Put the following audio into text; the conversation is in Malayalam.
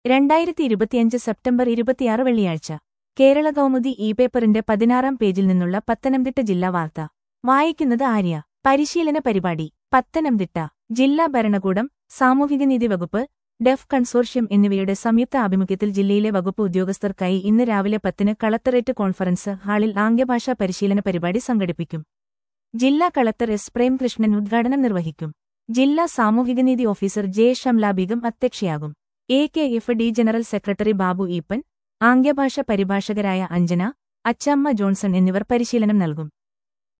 രണ്ടായിരത്തി ഇരുപത്തിയഞ്ച് സെപ്റ്റംബർ ഇരുപത്തിയാറ് വെള്ളിയാഴ്ച കേരള കൗമുദി ഇ പേപ്പറിന്റെ പതിനാറാം പേജിൽ നിന്നുള്ള പത്തനംതിട്ട ജില്ലാ വാർത്ത വായിക്കുന്നത് ആര്യ പരിശീലന പരിപാടി പത്തനംതിട്ട ജില്ലാ ഭരണകൂടം സാമൂഹികനീതി വകുപ്പ് ഡെഫ് കൺസോർഷ്യം എന്നിവയുടെ സംയുക്ത ആഭിമുഖ്യത്തിൽ ജില്ലയിലെ വകുപ്പ് ഉദ്യോഗസ്ഥർക്കായി ഇന്ന് രാവിലെ പത്തിന് കളക്ടറേറ്റ് കോൺഫറൻസ് ഹാളിൽ ആംഗ്യഭാഷാ പരിശീലന പരിപാടി സംഘടിപ്പിക്കും ജില്ലാ കളക്ടർ എസ് പ്രേംകൃഷ്ണൻ ഉദ്ഘാടനം നിർവഹിക്കും ജില്ലാ സാമൂഹികനീതി ഓഫീസർ ജെ ഷംലാബീഗം അധ്യക്ഷയാകും A K F D general secretary Babu Eappen ആംഗ്യഭാഷ പരിഭാഷകരായ അഞ്ജന അച്ചമ്മ ജോൺസൺ എന്നിവർ പരിശീലനം നൽകും